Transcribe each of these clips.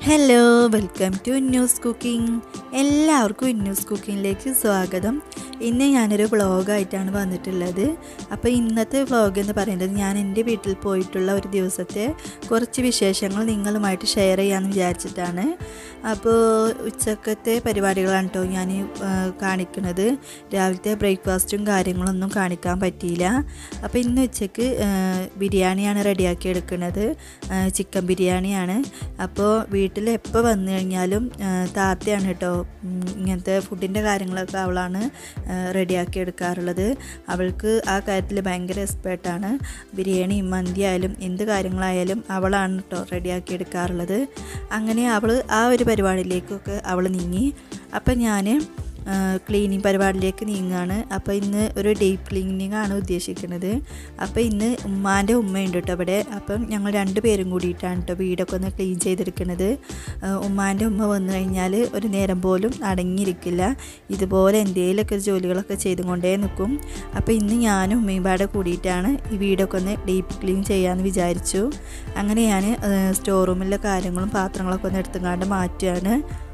hello welcome to news cooking എല്ലാവർക്കും news കുക്കിങ്ങിലേക്ക് സ്വാഗതം ഇന്ന് ഞാനൊരു വ്ളോഗായിട്ടാണ് വന്നിട്ടുള്ളത് അപ്പോൾ ഇന്നത്തെ വ്ളോഗ് എന്ന് പറയുന്നത് ഞാൻ എൻ്റെ വീട്ടിൽ പോയിട്ടുള്ള ഒരു ദിവസത്തെ കുറച്ച് വിശേഷങ്ങൾ നിങ്ങളുമായിട്ട് ഷെയർ ചെയ്യാമെന്ന് വിചാരിച്ചിട്ടാണ് അപ്പോൾ ഉച്ചക്കത്തെ പരിപാടികളാണ് കേട്ടോ ഞാൻ ആ, കാണിക്കുന്നത് രാവിലത്തെ ബ്രേക്ക്ഫാസ്റ്റും കാര്യങ്ങളൊന്നും കാണിക്കാൻ പറ്റിയില്ല അപ്പോൾ ഇന്ന് ഉച്ചയ്ക്ക് ആ, ബിരിയാണിയാണ് റെഡിയാക്കി എടുക്കുന്നത് ആ, ചിക്കൻ ബിരിയാണിയാണ് അപ്പോൾ വീട്ടിൽ എപ്പോൾ വന്നു കഴിഞ്ഞാലും ആ, താത്തയാണ് കേട്ടോ ഉം, ഇങ്ങനത്തെ ഫുഡിൻ്റെ കാര്യങ്ങളൊക്കെ അവളാണ് റെഡിയാക്കി എടുക്കാറുള്ളത് അവൾക്ക് ആ കാര്യത്തിൽ ഭയങ്കര എക്സ്പേർട്ടാണ് ബിരിയാണി മന്തി ആയാലും എന്ത് കാര്യങ്ങളായാലും അവളാണ് കേട്ടോ റെഡിയാക്കി എടുക്കാറുള്ളത് അങ്ങനെ അവൾ ആ ഒരു പരിപാടിയിലേക്കൊക്കെ അവൾ നീങ്ങി അപ്പം ഞാൻ ക്ലീനിങ് പരിപാടിയിലേക്ക് നീങ്ങാണ് അപ്പോൾ ഇന്ന് ഒരു ഡീപ്പ് ക്ലീനിങ് ആണ് ഉദ്ദേശിക്കുന്നത് അപ്പോൾ ഇന്ന് ഉമ്മാൻ്റെ ഉമ്മയുണ്ട് കേട്ടോ അവിടെ അപ്പം ഞങ്ങൾ രണ്ട് പേരും കൂടിയിട്ടാണ് കേട്ടോ വീടൊക്കെ ഒന്ന് ക്ലീൻ ചെയ്തെടുക്കുന്നത് ഉമ്മാൻ്റെ ഉമ്മ വന്നു കഴിഞ്ഞാൽ ഒരു നേരം പോലും അടങ്ങിയിരിക്കില്ല ഇതുപോലെ എന്തെങ്കിലുമൊക്കെ ജോലികളൊക്കെ ചെയ്തുകൊണ്ടേ നിൽക്കും അപ്പോൾ ഇന്ന് ഞാനും ഉമ്മയും പാടെ കൂടിയിട്ടാണ് ഈ വീടൊക്കെ ഒന്ന് ഡീപ്പ് ക്ലീൻ ചെയ്യാമെന്ന് വിചാരിച്ചു അങ്ങനെ ഞാൻ സ്റ്റോർ റൂമിലെ കാര്യങ്ങളും പാത്രങ്ങളൊക്കെ ഒന്ന് എടുത്തുകൊണ്ട് മാറ്റുകയാണ്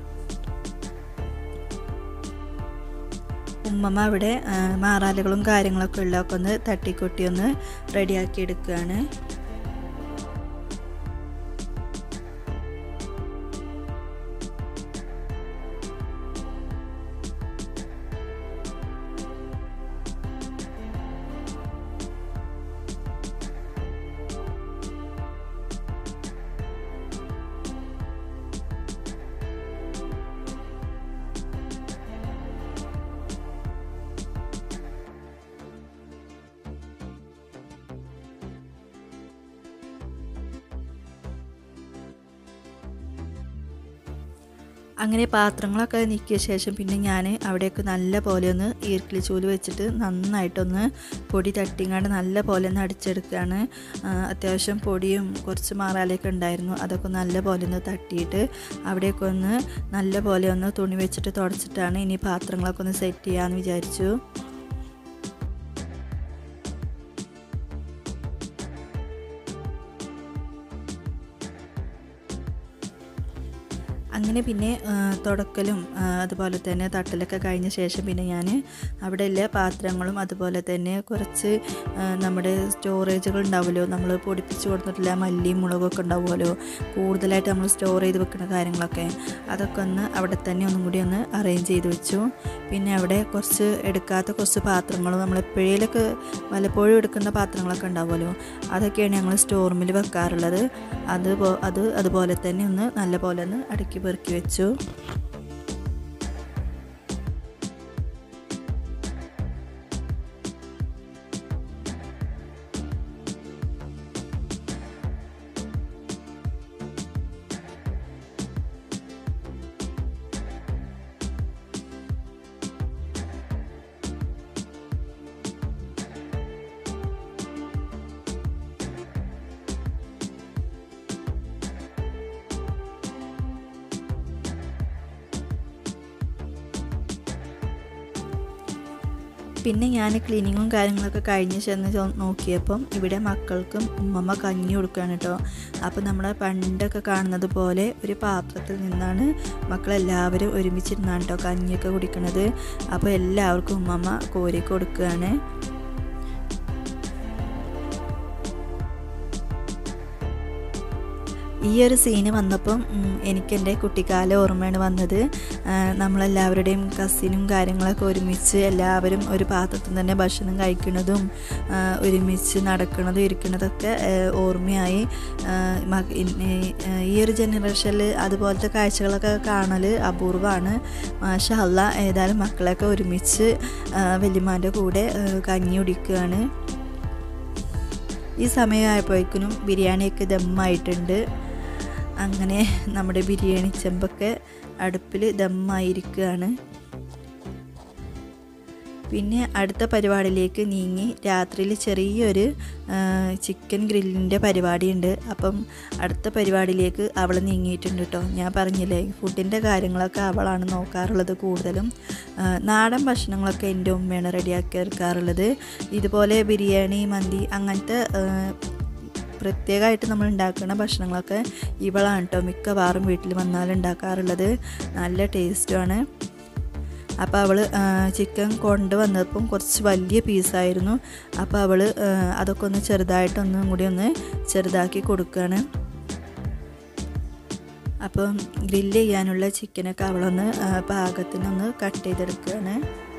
ഉമ്മമ്മ അവിടെ ആ, മാറാലുകളും കാര്യങ്ങളൊക്കെ ഉള്ളതൊക്കെ ഒന്ന് തട്ടിക്കൊട്ടി ഒന്ന് റെഡിയാക്കി എടുക്കുകയാണ് അങ്ങനെ പാത്രങ്ങളൊക്കെ നീക്കിയ ശേഷം പിന്നെ ഞാൻ അവിടെയൊക്കെ നല്ല പോലെ ഒന്ന് ഈർക്കിളി ചൂല് വെച്ചിട്ട് നന്നായിട്ടൊന്ന് പൊടി തട്ടിങ്ങാണ്ട് നല്ല പോലെ ഒന്ന് അടിച്ചെടുക്കുകയാണ് ആ, അത്യാവശ്യം പൊടിയും കുറച്ച് മാറാലൊക്കെ ഉണ്ടായിരുന്നു അതൊക്കെ നല്ല പോലെ ഒന്ന് തട്ടിയിട്ട് അവിടെയൊക്കെ ഒന്ന് നല്ല പോലെ ഒന്ന് തുണി വെച്ചിട്ട് തുടച്ചിട്ടാണ് ഇനി പാത്രങ്ങളൊക്കെ ഒന്ന് സെറ്റ് ചെയ്യാമെന്ന് വിചാരിച്ചു അങ്ങനെ പിന്നെ ആ, തുടക്കലും ആ, അതുപോലെ തന്നെ തട്ടലൊക്കെ കഴിഞ്ഞ ശേഷം പിന്നെ ഞാൻ അവിടെ എല്ലാ പാത്രങ്ങളും അതുപോലെ തന്നെ കുറച്ച് ആ, നമ്മുടെ സ്റ്റോറേജുകൾ ഉണ്ടാവുമല്ലോ നമ്മൾ പൊടിപ്പിച്ച് കൊടുത്തിട്ടില്ല മല്ലിയും മുളകൊക്കെ ഉണ്ടാവുമല്ലോ കൂടുതലായിട്ട് നമ്മൾ സ്റ്റോർ ചെയ്ത് വെക്കുന്ന കാര്യങ്ങളൊക്കെ അതൊക്കെ ഒന്ന് അവിടെ തന്നെ ഒന്നും കൂടി ഒന്ന് അറേഞ്ച് ചെയ്ത് വെച്ചു പിന്നെ അവിടെ കുറച്ച് എടുക്കാത്ത കുറച്ച് പാത്രങ്ങളും നമ്മൾ എപ്പോഴേലൊക്കെ വല്ലപ്പോഴും എടുക്കുന്ന പാത്രങ്ങളൊക്കെ ഉണ്ടാവുമല്ലോ അതൊക്കെയാണ് ഞങ്ങൾ സ്റ്റോർ റൂമിൽ വെക്കാറുള്ളത് അത് പോ- അത് അതുപോലെ തന്നെ ഒന്ന് നല്ല പോലെ ഒന്ന് അടുക്കി പെറുക്കി വെച്ചു പിന്നെ ഞാൻ ക്ലീനിങ്ങും കാര്യങ്ങളൊക്കെ കഴിഞ്ഞ് ചെന്ന് ചോ- നോക്കിയപ്പം ഇവിടെ മക്കൾക്കും ഉമ്മമ്മ കഞ്ഞി കൊടുക്കുകയാണ് കേട്ടോ അപ്പോൾ നമ്മുടെ പണ്ടൊക്കെ കാണുന്നത് പോലെ ഒരു പാത്രത്തിൽ നിന്നാണ് മക്കളെല്ലാവരും ഒരുമിച്ചിരുന്നാണ് കേട്ടോ കഞ്ഞിയൊക്കെ കുടിക്കുന്നത് അപ്പോൾ എല്ലാവർക്കും ഉമ്മമ്മ കോരി കൊടുക്കുകയാണ് ഈ ഒരു സീന് വന്നപ്പം ഉം, എനിക്ക് എൻ്റെ കുട്ടിക്കാല ഓർമ്മയാണ് വന്നത് ആ, നമ്മളെല്ലാവരുടെയും കസിനും കാര്യങ്ങളൊക്കെ ഒരുമിച്ച് എല്ലാവരും ഒരു പാത്രത്തിൽ തന്നെ ഭക്ഷണം കഴിക്കുന്നതും ആ, ഒരുമിച്ച് നടക്കുന്നതും ഇരിക്കുന്നതൊക്കെ ആ, ഓർമ്മയായി ആ, മക- ഇൻ- ഈ- ഈ ഒരു ജനറേഷനിൽ അതുപോലത്തെ കാഴ്ചകളൊക്കെ കാണൽ അപൂർവമാണ് മാഷാ അല്ല ഏതായാലും മക്കളൊക്കെ ഒരുമിച്ച് വല്യമാൻ്റെ കൂടെ ആ, കഞ്ഞി കുടിക്കുകയാണ് ഈ സമയമായപ്പോഴേക്കിനും ബിരിയാണിയൊക്കെ ദമ്മായിട്ടുണ്ട് അങ്ങനെ നമ്മുടെ ബിരിയാണി ചെമ്പൊക്കെ അടുപ്പിൽ ദമ്മായിരിക്കുകയാണ് പിന്നെ അടുത്ത പരിപാടിയിലേക്ക് നീങ്ങി രാത്രിയിൽ ചെറിയൊരു ആ, ചിക്കൻ ഗ്രില്ലിൻ്റെ പരിപാടിയുണ്ട് അപ്പം അടുത്ത പരിപാടിയിലേക്ക് അവൾ നീങ്ങിയിട്ടുണ്ട് കേട്ടോ ഞാൻ പറഞ്ഞില്ലേ ഫുഡിൻ്റെ കാര്യങ്ങളൊക്കെ അവളാണ് നോക്കാറുള്ളത് കൂടുതലും ആ, നാടൻ ഭക്ഷണങ്ങളൊക്കെ എൻ്റെ ഉമ്മയാണ് റെഡിയാക്കി എടുക്കാറുള്ളത് ഇതുപോലെ ബിരിയാണി മന്തി അങ്ങനത്തെ ആ, പ്രത്യേകമായിട്ട് നമ്മൾ ഉണ്ടാക്കുന്ന ഭക്ഷണങ്ങളൊക്കെ ഇവളാണ് കേട്ടോ മിക്കവാറും വീട്ടിൽ വന്നാൽ ഉണ്ടാക്കാറുള്ളത് നല്ല ടേസ്റ്റുമാണ് അപ്പോൾ അവൾ ചിക്കൻ കൊണ്ടുവന്നപ്പം കുറച്ച് വലിയ പീസായിരുന്നു അപ്പോൾ അവൾ അതൊക്കെ ഒന്ന് ചെറുതായിട്ടൊന്നും കൂടി ഒന്ന് ചെറുതാക്കി കൊടുക്കുകയാണ് അപ്പം ഗ്രില്ല് ചെയ്യാനുള്ള ചിക്കനൊക്കെ അവളൊന്ന് പാകത്തിനൊന്ന് കട്ട് ചെയ്തെടുക്കുകയാണ്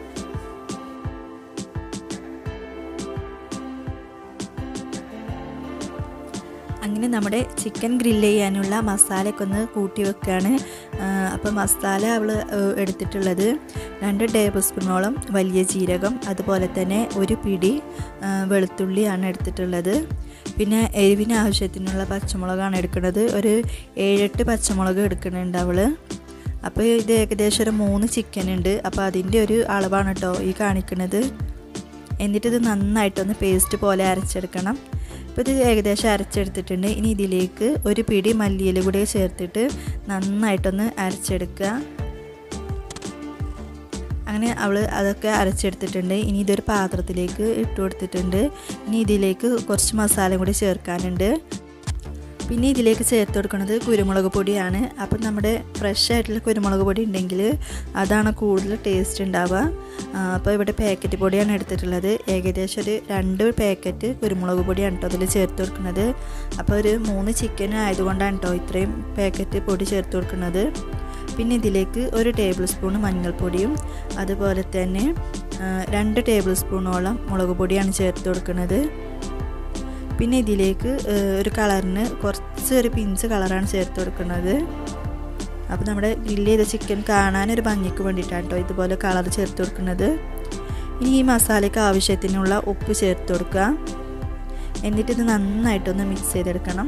അങ്ങനെ നമ്മുടെ ചിക്കൻ ഗ്രില്ല് ചെയ്യാനുള്ള മസാലയൊക്കെ ഒന്ന് കൂട്ടി വെക്കുകയാണ് അപ്പോൾ മസാല അവൾ എടുത്തിട്ടുള്ളത് രണ്ട് ടേബിൾ സ്പൂണോളം വലിയ ജീരകം അതുപോലെ തന്നെ ഒരു പിടി വെളുത്തുള്ളിയാണ് എടുത്തിട്ടുള്ളത് പിന്നെ എരിവിന് ആവശ്യത്തിനുള്ള പച്ചമുളകാണ് എടുക്കുന്നത് ഒരു ഏഴെട്ട് പച്ചമുളക് എടുക്കുന്നുണ്ട് അവൾ അപ്പോൾ ഇത് ഏകദേശം ഒരു മൂന്ന് ചിക്കൻ ഉണ്ട് അപ്പോൾ അതിൻ്റെ ഒരു അളവാണ് കേട്ടോ ഈ കാണിക്കുന്നത് എന്നിട്ട് ഇത് നന്നായിട്ടൊന്ന് പേസ്റ്റ് പോലെ അരച്ചെടുക്കണം അപ്പോൾ ഇത് ഏകദേശം അരച്ചെടുത്തിട്ടുണ്ട് ഇനി ഇതിലേക്ക് ഒരു പിടി മല്ലിയില കൂടി ചേർത്തിട്ട് നന്നായിട്ടൊന്ന് അരച്ചെടുക്കുക അങ്ങനെ അവൾ അതൊക്കെ അരച്ചെടുത്തിട്ടുണ്ട് ഇനി ഇതൊരു പാത്രത്തിലേക്ക് ഇട്ട് കൊടുത്തിട്ടുണ്ട് ഇനി ഇതിലേക്ക് കുറച്ച് മസാല കൂടി ചേർക്കാനുണ്ട് പിന്നെ ഇതിലേക്ക് ചേർത്ത് കൊടുക്കുന്നത് കുരുമുളക് പൊടിയാണ് അപ്പം നമ്മുടെ ഫ്രഷ് ആയിട്ടുള്ള കുരുമുളക് പൊടി ഉണ്ടെങ്കിൽ അതാണ് കൂടുതൽ ടേസ്റ്റ് ഉണ്ടാവുക അപ്പോൾ ഇവിടെ പാക്കറ്റ് പൊടിയാണ് എടുത്തിട്ടുള്ളത് ഏകദേശം ഒരു രണ്ട് പാക്കറ്റ് കുരുമുളക് പൊടിയാണ് കേട്ടോ അതിൽ ചേർത്ത് കൊടുക്കുന്നത് അപ്പോൾ ഒരു മൂന്ന് ചിക്കൻ ആയതുകൊണ്ടാണ് കേട്ടോ ഇത്രയും പാക്കറ്റ് പൊടി ചേർത്ത് കൊടുക്കുന്നത് പിന്നെ ഇതിലേക്ക് ഒരു ടേബിൾ സ്പൂൺ മഞ്ഞൾപ്പൊടിയും അതുപോലെ തന്നെ രണ്ട് ടേബിൾ സ്പൂണോളം മുളക് പൊടിയാണ് ചേർത്ത് കൊടുക്കുന്നത് പിന്നെ ഇതിലേക്ക് ഒരു കളറിന് കുറച്ച് ഒരു പിഞ്ച് കളറാണ് ചേർത്ത് കൊടുക്കുന്നത് അപ്പോൾ നമ്മുടെ ഗ്രില്ല് ചെയ്ത ചിക്കൻ കാണാനൊരു ഭംഗിക്ക് വേണ്ടിയിട്ടാണ് കേട്ടോ ഇതുപോലെ കളർ ചേർത്ത് കൊടുക്കുന്നത് ഇനി ഈ മസാലയ്ക്ക് ആവശ്യത്തിനുള്ള ഉപ്പ് ചേർത്ത് കൊടുക്കുക എന്നിട്ട് ഇത് നന്നായിട്ടൊന്ന് മിക്സ് ചെയ്തെടുക്കണം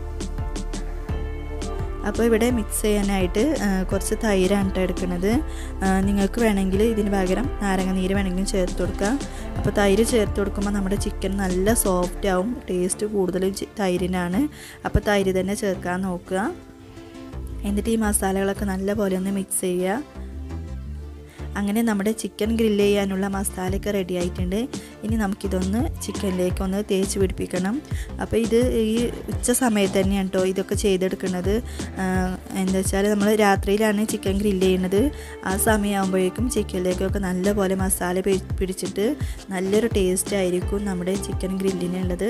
അപ്പോൾ ഇവിടെ മിക്സ് ചെയ്യാനായിട്ട് കുറച്ച് തൈരാണ് കേട്ടോ എടുക്കുന്നത് നിങ്ങൾക്ക് വേണമെങ്കിൽ ഇതിന് പകരം നാരങ്ങ നീര് വേണമെങ്കിലും ചേർത്ത് കൊടുക്കുക അപ്പോൾ തൈര് ചേർത്ത് കൊടുക്കുമ്പോൾ നമ്മുടെ ചിക്കൻ നല്ല സോഫ്റ്റ് ആവും ടേസ്റ്റ് കൂടുതലും തൈരിനാണ് അപ്പോൾ തൈര് തന്നെ ചേർക്കാൻ നോക്കുക എന്നിട്ട് ഈ മസാലകളൊക്കെ നല്ലപോലെ ഒന്ന് മിക്സ് ചെയ്യുക അങ്ങനെ നമ്മുടെ ചിക്കൻ ഗ്രില്ല് ചെയ്യാനുള്ള മസാലയൊക്കെ റെഡി ആയിട്ടുണ്ട് ഇനി നമുക്കിതൊന്ന് ചിക്കനിലേക്ക് ഒന്ന് തേച്ച് പിടിപ്പിക്കണം അപ്പോൾ ഇത് ഈ ഉച്ച സമയത്ത് തന്നെയാണ് കേട്ടോ ഇതൊക്കെ ചെയ്തെടുക്കുന്നത് എന്താ വെച്ചാൽ നമ്മൾ രാത്രിയിലാണ് ചിക്കൻ ഗ്രില്ല് ചെയ്യുന്നത് ആ സമയമാകുമ്പോഴേക്കും ചിക്കനിലേക്കൊക്കെ നല്ലപോലെ മസാല പിടിച്ചിട്ട് നല്ലൊരു ടേസ്റ്റ് ആയിരിക്കും നമ്മുടെ ചിക്കൻ ഗ്രില്ലിനുള്ളത്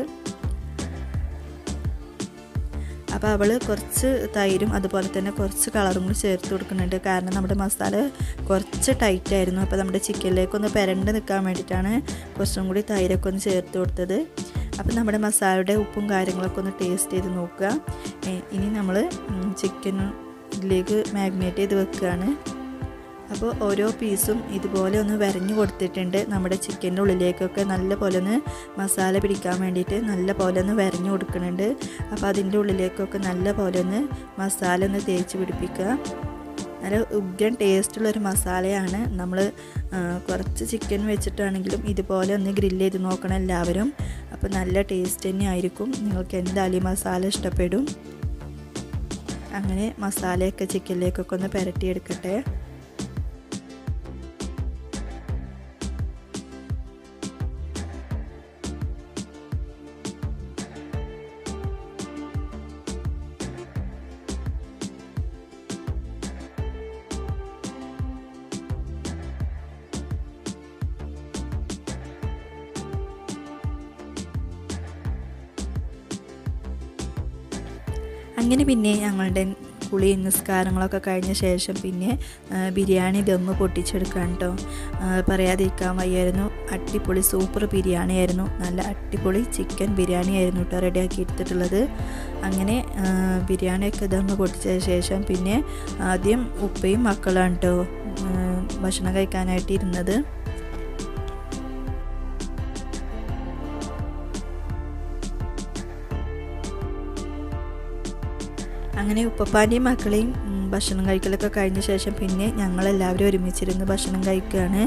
അപ്പോൾ അവൾ കുറച്ച് തൈരും അതുപോലെ തന്നെ കുറച്ച് കളറും കൂടി ചേർത്ത് കൊടുക്കുന്നുണ്ട് കാരണം നമ്മുടെ മസാല കുറച്ച് ടൈറ്റ് ആയിരുന്നു അപ്പോൾ നമ്മുടെ ചിക്കനിലേക്കൊന്ന് പെരണ്ട് നിൽക്കാൻ വേണ്ടിയിട്ടാണ് കുറച്ചും കൂടി തൈരൊക്കെ ഒന്ന് ചേർത്ത് കൊടുത്തത് അപ്പോൾ നമ്മുടെ മസാലയുടെ ഉപ്പും കാര്യങ്ങളൊക്കെ ഒന്ന് ടേസ്റ്റ് ചെയ്ത് നോക്കുക ഇനി നമ്മൾ ചിക്കനിലേക്ക് മാഗ്നേറ്റ് ചെയ്ത് വെക്കുകയാണ് അപ്പോൾ ഓരോ പീസും ഇതുപോലെ ഒന്ന് വരഞ്ഞു കൊടുത്തിട്ടുണ്ട് നമ്മുടെ ചിക്കൻ്റെ ഉള്ളിലേക്കൊക്കെ നല്ല പോലെ ഒന്ന് മസാല പിടിക്കാൻ വേണ്ടിയിട്ട് നല്ല പോലെ ഒന്ന് വരഞ്ഞു കൊടുക്കുന്നുണ്ട് അപ്പോൾ അതിൻ്റെ ഉള്ളിലേക്കൊക്കെ നല്ല പോലെ ഒന്ന് മസാല ഒന്ന് തേച്ച് പിടിപ്പിക്കുക നല്ല ഉഗ്രൻ ടേസ്റ്റുള്ളൊരു മസാലയാണ് നമ്മൾ കുറച്ച് ചിക്കൻ വെച്ചിട്ടാണെങ്കിലും ഇതുപോലെ ഒന്ന് ഗ്രില്ല് ചെയ്ത് നോക്കണം എല്ലാവരും അപ്പോൾ നല്ല ടേസ്റ്റ് തന്നെ ആയിരിക്കും നിങ്ങൾക്ക് എന്തായാലും ഈ മസാല ഇഷ്ടപ്പെടും അങ്ങനെ മസാലയൊക്കെ ചിക്കനിലേക്കൊക്കെ ഒന്ന് പുരട്ടിയെടുക്കട്ടെ അങ്ങനെ പിന്നെ ഞങ്ങളുടെ കുളി നിസ്കാരങ്ങളൊക്കെ കഴിഞ്ഞ ശേഷം പിന്നെ ബിരിയാണി ദമ്മ് പൊട്ടിച്ചെടുക്കാൻ കേട്ടോ പറയാതിരിക്കാൻ വയ്യായിരുന്നു അടിപൊളി സൂപ്പർ ബിരിയാണി ആയിരുന്നു നല്ല അടിപൊളി ചിക്കൻ ബിരിയാണി ആയിരുന്നു കേട്ടോ റെഡിയാക്കി എടുത്തിട്ടുള്ളത് അങ്ങനെ ബിരിയാണിയൊക്കെ ദമ്മ് പൊട്ടിച്ച ശേഷം പിന്നെ ആദ്യം ഉപ്പയും മക്കളാണ് കേട്ടോ ഭക്ഷണം കഴിക്കാനായിട്ട് ഇരുന്നത് അങ്ങനെ ഉപ്പപ്പാൻ്റെയും മക്കളെയും ഭക്ഷണം കഴിക്കലൊക്കെ കഴിഞ്ഞ ശേഷം പിന്നെ ഞങ്ങളെല്ലാവരും ഒരുമിച്ചിരുന്ന് ഭക്ഷണം കഴിക്കുകയാണ്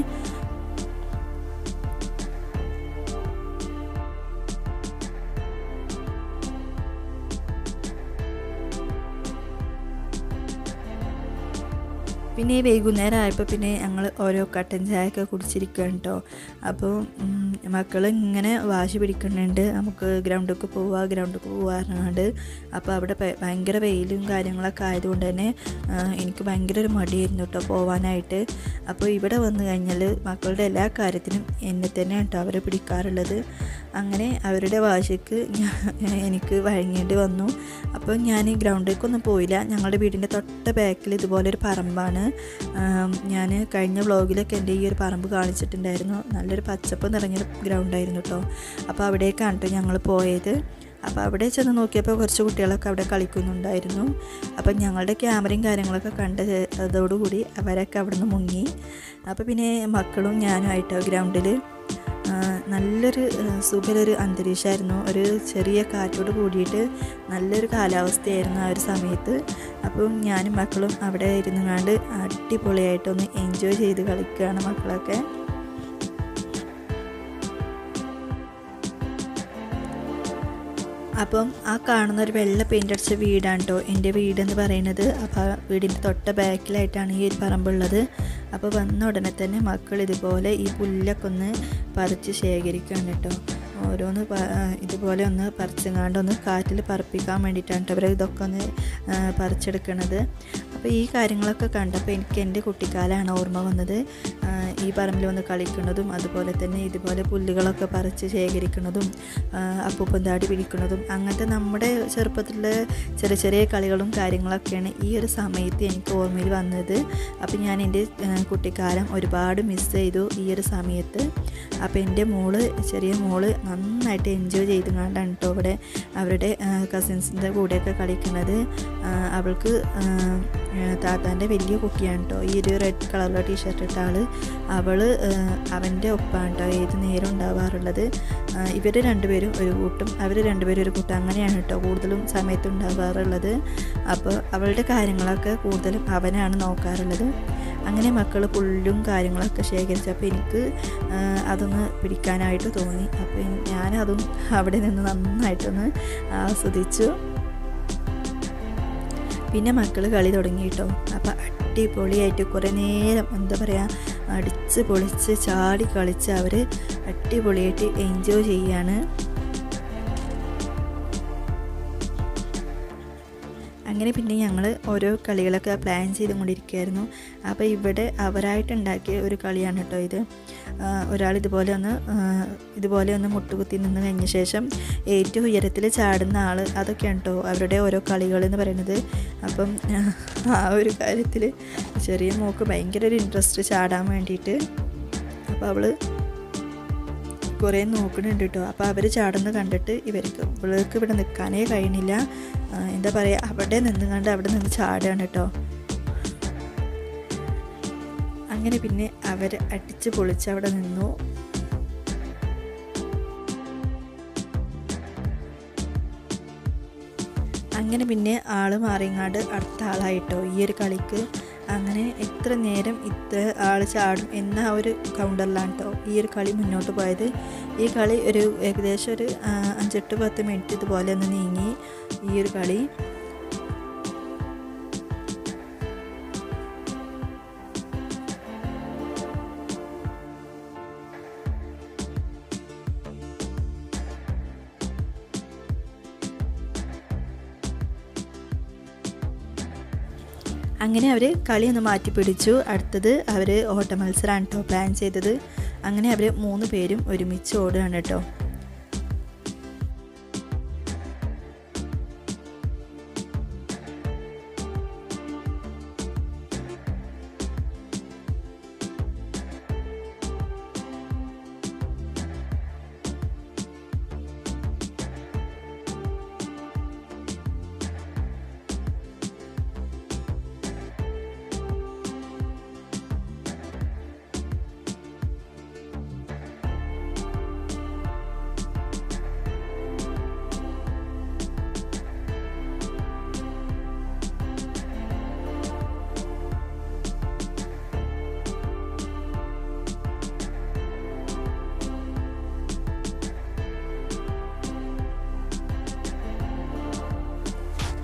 പിന്നെ ഈ വൈകുന്നേരം ആയപ്പോൾ പിന്നെ ഞങ്ങൾ ഓരോ കട്ടൻ ചായയൊക്കെ കുടിച്ചിരിക്കുകയാണ് കേട്ടോ അപ്പോൾ മക്കൾ ഇങ്ങനെ വാശി പിടിക്കുന്നുണ്ട് നമുക്ക് ഗ്രൗണ്ടിലേക്ക് പോവുക ഗ്രൗണ്ടിലേക്ക് പോകാറുണ്ട് അപ്പോൾ അവിടെ ഭ- ഭയങ്കര വെയിലും കാര്യങ്ങളൊക്കെ ആയതുകൊണ്ട് തന്നെ ആ, എനിക്ക് ഭയങ്കര ഒരു മടിയായിരുന്നു കേട്ടോ പോവാനായിട്ട് അപ്പോൾ ഇവിടെ വന്നു കഴിഞ്ഞാൽ മക്കളുടെ എല്ലാ കാര്യത്തിനും എന്നെ തന്നെ കേട്ടോ അവർ പിടിക്കാറുള്ളത് അങ്ങനെ അവരുടെ വാശിക്ക് ഞാൻ എനിക്ക് വഴങ്ങേണ്ടി വന്നു അപ്പോൾ ഞാൻ ഗ്രൗണ്ടിലേക്കൊന്നും പോയില്ല ഞങ്ങളുടെ വീടിൻ്റെ തൊട്ട ബാക്കിൽ ഇതുപോലൊരു പറമ്പാണ് ഞാൻ കഴിഞ്ഞ വ്ളോഗിലൊക്കെ എൻ്റെ ഈ ഒരു പറമ്പ് കാണിച്ചിട്ടുണ്ടായിരുന്നു നല്ലൊരു പച്ചപ്പ് നിറഞ്ഞൊരു ഗ്രൗണ്ടായിരുന്നു കേട്ടോ അപ്പോൾ അവിടേക്കാണ് കേട്ടോ ഞങ്ങൾ പോയത് അപ്പോൾ അവിടെ ചെന്ന് നോക്കിയപ്പോൾ കുറച്ച് കുട്ടികളൊക്കെ അവിടെ കളിക്കുന്നുണ്ടായിരുന്നു അപ്പം ഞങ്ങളുടെ ക്യാമറയും കാര്യങ്ങളൊക്കെ കണ്ട അതോടുകൂടി അവരൊക്കെ അവിടെ നിന്ന് മുങ്ങി അപ്പോൾ പിന്നെ മക്കളും ഞാനുമായിട്ടോ ഗ്രൗണ്ടിൽ നല്ലൊരു ആ, സുഖലൊരു അന്തരീക്ഷമായിരുന്നു ഒരു ചെറിയ കാറ്റോട് കൂടിയിട്ട് നല്ലൊരു കാലാവസ്ഥയായിരുന്നു ആ ഒരു സമയത്ത് അപ്പം ഞാനും മക്കളും അവിടെ ഇരുന്നുകൊണ്ട് അടിപൊളിയായിട്ടൊന്ന് എൻജോയ് ചെയ്ത് കളിക്കുകയാണ് മക്കളൊക്കെ അപ്പം ആ കാണുന്ന ഒരു വെള്ള പെയിൻ്റ് അടിച്ച വീടാണ് കേട്ടോ എൻ്റെ വീടെന്ന് പറയുന്നത് അപ്പോൾ ആ വീടിൻ്റെ തൊട്ട ബാക്കിലായിട്ടാണ് ഈ ഒരു പറമ്പുള്ളത് അപ്പോൾ വന്ന ഉടനെ തന്നെ മക്കൾ ഇതുപോലെ ഈ പുല്ലൊക്കെ ഒന്ന് പറിച്ച് ശേഖരിക്കുകയാണ് കേട്ടോ ഓരോന്ന് പ- ആ, ഇതുപോലെ ഒന്ന് പറിച്ചങ്ങാണ്ട് ഒന്ന് കാറ്റിൽ പറപ്പിക്കാൻ വേണ്ടിയിട്ടാണ് കേട്ടോ അവർ ഇതൊക്കെ ഒന്ന് ആ, പറിച്ചെടുക്കണത് അപ്പോൾ ഈ കാര്യങ്ങളൊക്കെ കണ്ടപ്പോൾ എനിക്ക് എൻ്റെ കുട്ടിക്കാലമാണ് ഓർമ്മ വന്നത് ആ, ഈ പറമ്പിൽ വന്ന് കളിക്കുന്നതും അതുപോലെ തന്നെ ഇതുപോലെ പുല്ലുകളൊക്കെ പറിച്ച് ശേഖരിക്കുന്നതും അപ്പൂപ്പന്താടി പിടിക്കുന്നതും അങ്ങനത്തെ നമ്മുടെ ചെറുപ്പത്തിലെ ചെറിയ ചെറിയ കളികളും കാര്യങ്ങളൊക്കെയാണ് ഈ ഒരു സമയത്ത് എനിക്ക് ഓർമ്മയിൽ വന്നത് അപ്പോൾ ഞാൻ എൻ്റെ ആ, കുട്ടിക്കാലം ഒരുപാട് മിസ് ചെയ്തു ഈ ഒരു സമയത്ത് അപ്പോൾ എൻ്റെ മോള് ചെറിയ മോള് നന്നായിട്ട് എൻജോയ് ചെയ്ത് കണ്ടാണ് കേട്ടോ ഇവിടെ അവരുടെ കസിൻസിൻ്റെ കൂടെയൊക്കെ കളിക്കുന്നത് ആ, അവൾക്ക് ആ, ആ, താത്താൻ്റെ വലിയ കുട്ടിയാണ് കേട്ടോ ഈ ഒരു റെഡ് കളറിലുള്ള ടീഷർട്ട് ഇട്ട ആൾ അവൾ അവൻ്റെ ഒപ്പാണ് കേട്ടോ ഏത് നേരം ഉണ്ടാവാറുള്ളത് ഇവർ രണ്ടുപേരും ഒരു കൂട്ടും അവർ രണ്ടുപേരും ഒരു കൂട്ടം അങ്ങനെയാണ് കേട്ടോ കൂടുതലും സമയത്ത് ഉണ്ടാവാറുള്ളത് അപ്പോൾ അവളുടെ കാര്യങ്ങളൊക്കെ കൂടുതലും അവനാണ് നോക്കാറുള്ളത് അങ്ങനെ മക്കൾ പുല്ലും കാര്യങ്ങളൊക്കെ ശേഖരിച്ചപ്പോൾ എനിക്ക് ആ, അതൊന്ന് പിടിക്കാനായിട്ട് തോന്നി അപ്പോൾ ഞാനതും അവിടെ നിന്ന് നന്നായിട്ടൊന്ന് ആസ്വദിച്ചു പിന്നെ മക്കൾ കളി തുടങ്ങി കേട്ടോ അപ്പോൾ അടിപൊളിയായിട്ട് കുറേ നേരം എന്താ പറയുക അടിച്ച് പൊളിച്ച് ചാടി കളിച്ച് അവർ അടിപൊളിയായിട്ട് എൻജോയ് ചെയ്യാണ് അങ്ങനെ പിന്നെ ഞങ്ങൾ ഓരോ കളികളൊക്കെ പ്ലാൻ ചെയ്തുകൊണ്ടിരിക്കുകയായിരുന്നു അപ്പോൾ ഇവിടെ അവരായിട്ടുണ്ടാക്കിയ ഒരു കളിയാണ് കേട്ടോ ഇത് ഒരാൾ ഇതുപോലെ ഒന്ന് ആ, ഇതുപോലെ ഒന്ന് മുട്ടുകുത്തി നിന്ന് കഴിഞ്ഞ ശേഷം ഏറ്റവും ഉയരത്തിൽ ചാടുന്ന ആൾ അതൊക്കെയാണ് കേട്ടോ അവരുടെ ഓരോ കളികൾ എന്ന് പറയുന്നത് അപ്പം ആ ഒരു കാര്യത്തിൽ ചെറിയ മോക്ക് ഭയങ്കര ഒരു ഇൻട്രസ്റ്റ് ചാടാൻ വേണ്ടിയിട്ട് അപ്പോൾ അവൾ കുറേ നോക്കുന്നുണ്ട് കേട്ടോ അപ്പോൾ അവർ ചാടുന്ന കണ്ടിട്ട് ഇവർക്ക് ഇവൾക്ക് ഇവിടെ നിൽക്കാനേ കഴിയണില്ല ആ, എന്താ പറയുക അവിടെ നിന്ന് കണ്ട് അവിടെ നിന്ന് ചാടുകയാണ് കേട്ടോ അങ്ങനെ പിന്നെ അവർ അടിച്ച് പൊളിച്ച് അവിടെ നിന്നു അങ്ങനെ പിന്നെ ആൾ മാറിങ്ങാണ്ട് അടുത്ത ആളായിട്ടോ ഈ ഒരു കളിക്ക് അങ്ങനെ എത്ര നേരം ഇത്ര ആൾ ചാടും എന്ന ആ ഒരു കൗണ്ടറിലാണ് കേട്ടോ ഈ ഒരു കളി മുന്നോട്ട് പോയത് ഈ കളി ഒരു ഏകദേശം ഒരു ആ, അഞ്ചെട്ട് പത്ത് മിനിറ്റ് ഇതുപോലെ ഒന്ന് നീങ്ങി ഈ ഒരു കളി അങ്ങനെ അവർ കളി ഒന്ന് മാറ്റി പിടിച്ചു അടുത്തത് അവർ ഓട്ട മത്സരമാണ് കേട്ടോ പ്ലാൻ ചെയ്തത് അങ്ങനെ അവർ മൂന്ന് പേരും ഒരുമിച്ച് ഓടുകയാണ് കേട്ടോ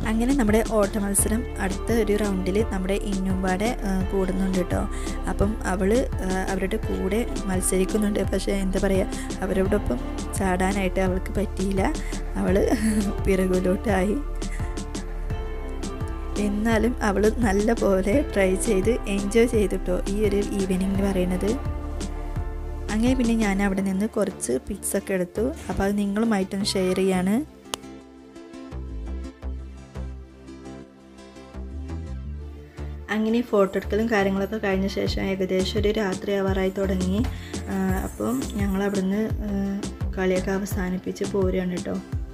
അങ്ങനെ നമ്മുടെ ഓട്ട മത്സരം അടുത്ത ഒരു റൗണ്ടിൽ നമ്മുടെ ഇന്നുമ്പാടെ കൂടുന്നുണ്ട് കേട്ടോ അപ്പം അവൾ അവരുടെ കൂടെ മത്സരിക്കുന്നുണ്ട് പക്ഷേ എന്താ പറയുക അവരോടൊപ്പം ചാടാനായിട്ട് അവൾക്ക് പറ്റിയില്ല അവൾ പിറകിലോട്ടായി എന്നാലും അവൾ നല്ല പോലെ ട്രൈ ചെയ്ത് എൻജോയ് ചെയ്തിട്ടോ ഈ ഒരു ഈവനിങ് എന്ന് പറയുന്നത് അങ്ങനെ പിന്നെ ഞാൻ അവിടെ നിന്ന് കുറച്ച് പിക്സ് ഒക്കെ എടുത്തു അപ്പോൾ അത് നിങ്ങളുമായിട്ടൊന്ന് ഷെയർ ചെയ്യാണ് അങ്ങനെ ഫോട്ടോ എടുക്കലും കാര്യങ്ങളൊക്കെ കഴിഞ്ഞ ശേഷം ഏകദേശം ഒരു രാത്രി ആവാറായി തുടങ്ങി അപ്പം ഞങ്ങൾ അവിടുന്ന് കളിയൊക്കെ അവസാനിപ്പിച്ച് പോരുകയാണ് കേട്ടോ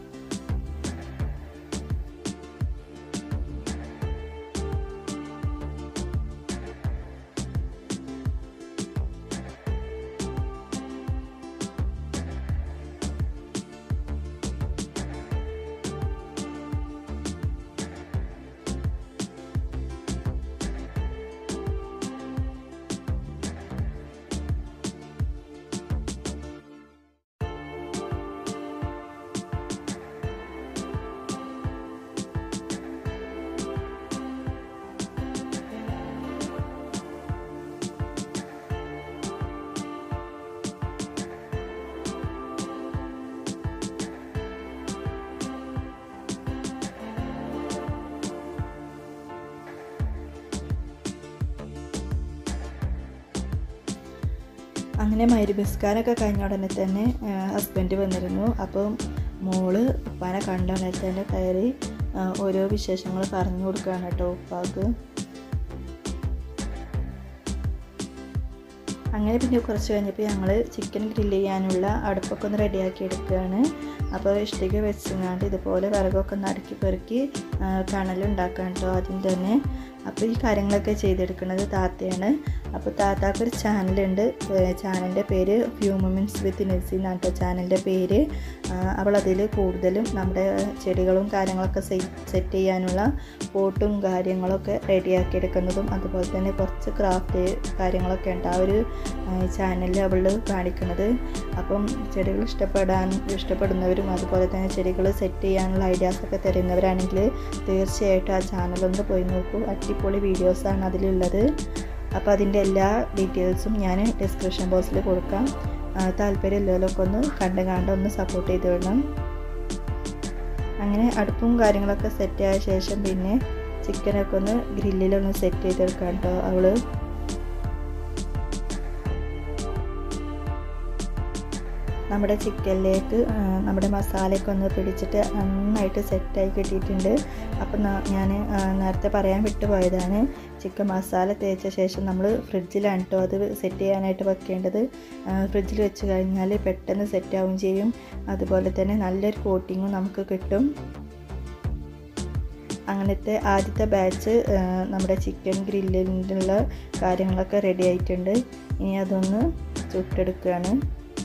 അങ്ങനെ മരുബിസ്കാരൊക്കെ കഴിഞ്ഞ ഉടനെ തന്നെ ഹസ്ബൻഡ് വന്നിരുന്നു അപ്പം മോള് ഉപ്പാനെ കണ്ട ഉടനെ തന്നെ കയറി ഓരോ വിശേഷങ്ങൾ പറഞ്ഞു കൊടുക്കുകയാണ് കേട്ടോ ഉപ്പാക്ക് അങ്ങനെ പിന്നെ കുറച്ച് കഴിഞ്ഞപ്പോൾ ഞങ്ങൾ ചിക്കൻ ഗ്രില്ല് ചെയ്യാനുള്ള അടുപ്പൊക്കെ ഒന്ന് റെഡിയാക്കി എടുക്കുകയാണ് അപ്പോൾ ഇഷ്ടിക വെച്ചങ്ങാണ്ട് ഇതുപോലെ വിറകൊക്കെ ഒന്ന് അടുക്കി പെറുക്കി കണലുണ്ടാക്കാൻ കേട്ടോ ആദ്യം തന്നെ അപ്പോൾ ഈ കാര്യങ്ങളൊക്കെ ചെയ്തെടുക്കുന്നത് താത്തയാണ് അപ്പോൾ താത്താക്ക് ഒരു ചാനലുണ്ട് ചാനലിൻ്റെ പേര് ഫ്യൂ മൊമെൻറ്റ്സ് വിത്ത് നെസി എന്നാണ് കേട്ടോ ചാനലിൻ്റെ പേര് അവൾ അതിൽ കൂടുതലും നമ്മുടെ ചെടികളും കാര്യങ്ങളൊക്കെ സെറ്റ് ചെയ്യാനുള്ള പോട്ടും കാര്യങ്ങളൊക്കെ റെഡിയാക്കി എടുക്കുന്നതും അതുപോലെ തന്നെ കുറച്ച് ക്രാഫ്റ്റ് കാര്യങ്ങളൊക്കെ ഉണ്ട് ആ ഒരു ചാനലിൽ അവൾ കാണിക്കുന്നത് അപ്പം ചെടികൾ ഇഷ്ടപ്പെടാൻ ഇഷ്ടപ്പെടുന്നവരും അതുപോലെ തന്നെ ചെടികൾ സെറ്റ് ചെയ്യാനുള്ള ഐഡിയാസൊക്കെ തരുന്നവരാണെങ്കിൽ തീർച്ചയായിട്ടും ആ ചാനലൊന്ന് പോയി നോക്കൂ അടിപൊളി വീഡിയോസാണ് അതിലുള്ളത് അപ്പോൾ അതിൻ്റെ എല്ലാ ഡീറ്റെയിൽസും ഞാൻ ഡിസ്ക്രിപ്ഷൻ ബോക്സിൽ കൊടുക്കാം താല്പര്യമുള്ളവരൊക്കെ ഒന്ന് കണ്ട് കണ്ട് ഒന്ന് സപ്പോർട്ട് ചെയ്ത് വിടണം അങ്ങനെ അടുപ്പും കാര്യങ്ങളൊക്കെ സെറ്റായ ശേഷം പിന്നെ ചിക്കനൊക്കെ ഒന്ന് ഗ്രില്ലിലൊന്ന് സെറ്റ് ചെയ്തെടുക്കാം കേട്ടോ അവൾ നമ്മുടെ ചിക്കനിലേക്ക് നമ്മുടെ മസാലയൊക്കെ ഒന്ന് പിടിച്ചിട്ട് നന്നായിട്ട് സെറ്റായി കിട്ടിയിട്ടുണ്ട് അപ്പം ഞാൻ നേരത്തെ പറയാൻ വിട്ടുപോയതാണ് ചിക്കൻ മസാല തേച്ച ശേഷം നമ്മൾ ഫ്രിഡ്ജിലാണ് കേട്ടോ അത് സെറ്റ് ചെയ്യാനായിട്ട് വെക്കേണ്ടത് ഫ്രിഡ്ജിൽ വെച്ച് കഴിഞ്ഞാൽ പെട്ടെന്ന് സെറ്റാവും ചെയ്യും അതുപോലെ തന്നെ നല്ലൊരു കോട്ടിങ്ങും നമുക്ക് കിട്ടും അങ്ങനത്തെ ആദ്യത്തെ ബാച്ച് നമ്മുടെ ചിക്കൻ ഗ്രില്ലിലുള്ള കാര്യങ്ങളൊക്കെ റെഡി ആയിട്ടുണ്ട് ഇനി അതൊന്ന് ചുട്ടെടുക്കുകയാണ്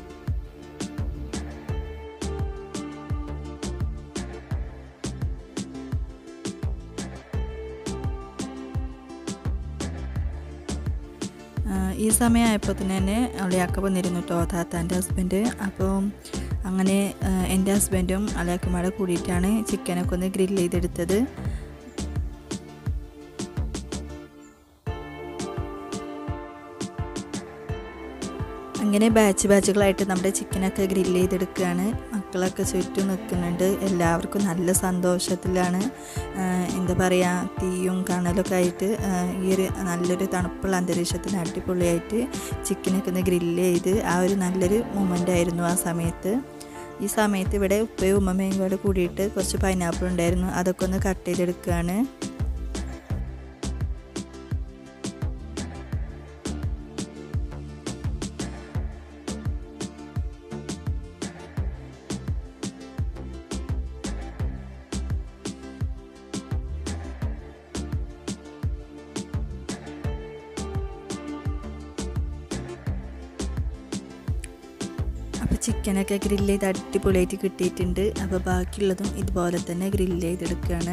ഈ സമയമായപ്പോൾ തന്നെ അളിയാക്ക വന്നിരുന്നു കേട്ടോ താത്താൻ്റെ ഹസ്ബൻഡ് അപ്പോൾ അങ്ങനെ എൻ്റെ ഹസ്ബൻഡും അളിയാക്കന്മാരെ കൂടിയിട്ടാണ് ചിക്കനൊക്കെ ഒന്ന് ഗ്രില്ല് ചെയ്തെടുത്തത് അങ്ങനെ ബാച്ച് ബാച്ചുകളായിട്ട് നമ്മുടെ ചിക്കനൊക്കെ ഗ്രില്ല് ചെയ്തെടുക്കുകയാണ് മക്കളൊക്കെ ചുറ്റും നിൽക്കുന്നുണ്ട് എല്ലാവർക്കും നല്ല സന്തോഷത്തിലാണ് എന്താ പറയുക തീയും കണലൊക്കെ ആയിട്ട് ഈ ഒരു നല്ലൊരു തണുപ്പുള്ള അന്തരീക്ഷത്തിന് അടിപൊളിയായിട്ട് ചിക്കനൊക്കെ ഒന്ന് ഗ്രില്ല് ചെയ്ത് ആ ഒരു നല്ലൊരു മൊമെൻ്റ് ആയിരുന്നു ആ സമയത്ത് ഈ സമയത്ത് ഇവിടെ ഉപ്പയും ഉമ്മയും കൂടെ കൂടിയിട്ട് കുറച്ച് പൈനാപ്പിൾ ഉണ്ടായിരുന്നു അതൊക്കെ ഒന്ന് കട്ട് ചെയ്തെടുക്കുകയാണ് അപ്പോൾ ചിക്കനൊക്കെ ഗ്രില്ല് ചെയ്ത് അടിപൊളിയായിട്ട് കിട്ടിയിട്ടുണ്ട് അപ്പോൾ ബാക്കിയുള്ളതും ഇതുപോലെ തന്നെ ഗ്രില്ല് ചെയ്തെടുക്കുകയാണ്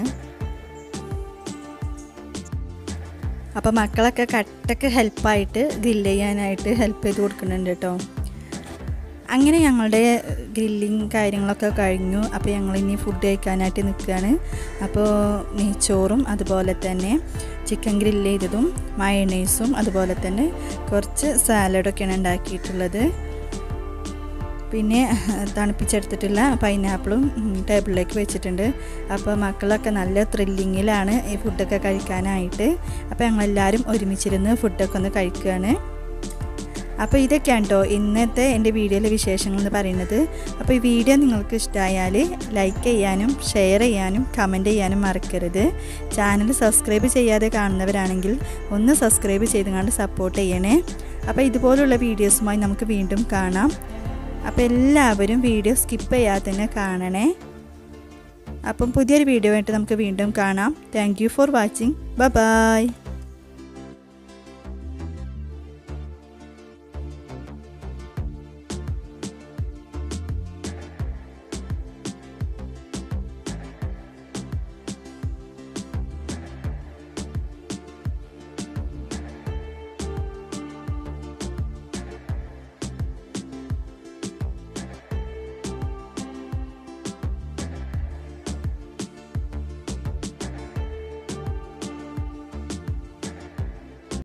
അപ്പോൾ മക്കളൊക്കെ കട്ടൊക്കെ ഹെൽപ്പായിട്ട് ഗ്രില്ല് ചെയ്യാനായിട്ട് ഹെൽപ്പ് ചെയ്ത് കൊടുക്കുന്നുണ്ട് കേട്ടോ അങ്ങനെ ഞങ്ങളുടെ ഗ്രില്ലിങ് കാര്യങ്ങളൊക്കെ കഴിഞ്ഞു അപ്പോൾ ഞങ്ങൾ ഇനി ഫുഡ് കഴിക്കാനായിട്ട് നിൽക്കുകയാണ് അപ്പോൾ നെയ്ച്ചോറും അതുപോലെ തന്നെ ചിക്കൻ ഗ്രില്ല് ചെയ്തതും മയണൈസും അതുപോലെ തന്നെ കുറച്ച് സാലഡൊക്കെയാണ് ഉണ്ടാക്കിയിട്ടുള്ളത് പിന്നെ തണുപ്പിച്ചെടുത്തിട്ടുള്ള പൈനാപ്പിളും ടേബിളിലേക്ക് വെച്ചിട്ടുണ്ട് അപ്പോൾ മക്കളൊക്കെ നല്ല ത്രില്ലിങ്ങിലാണ് ഈ ഫുഡൊക്കെ കഴിക്കാനായിട്ട് അപ്പോൾ ഞങ്ങളെല്ലാവരും ഒരുമിച്ചിരുന്ന് ഫുഡൊക്കെ ഒന്ന് കഴിക്കുകയാണ് അപ്പോൾ ഇതൊക്കെയാണ് കേട്ടോ ഇന്നത്തെ എൻ്റെ വീഡിയോയിലെ വിശേഷങ്ങൾ എന്ന് പറയുന്നത് അപ്പോൾ ഈ വീഡിയോ നിങ്ങൾക്ക് ഇഷ്ടമായാൽ ലൈക്ക് ചെയ്യാനും ഷെയർ ചെയ്യാനും കമൻറ്റ് ചെയ്യാനും മറക്കരുത് ചാനൽ സബ്സ്ക്രൈബ് ചെയ്യാതെ കാണുന്നവരാണെങ്കിൽ ഒന്ന് സബ്സ്ക്രൈബ് ചെയ്തുകൊണ്ട് സപ്പോർട്ട് ചെയ്യണേ അപ്പോൾ ഇതുപോലുള്ള വീഡിയോസുമായി നമുക്ക് വീണ്ടും കാണാം അപ്പോൾ എല്ലാവരും വീഡിയോ സ്കിപ്പ് ചെയ്യാതെ തന്നെ കാണണേ അപ്പം പുതിയൊരു വീഡിയോ ആയിട്ട് നമുക്ക് വീണ്ടും കാണാം താങ്ക് യു ഫോർ വാച്ചിങ് ബ ബായ്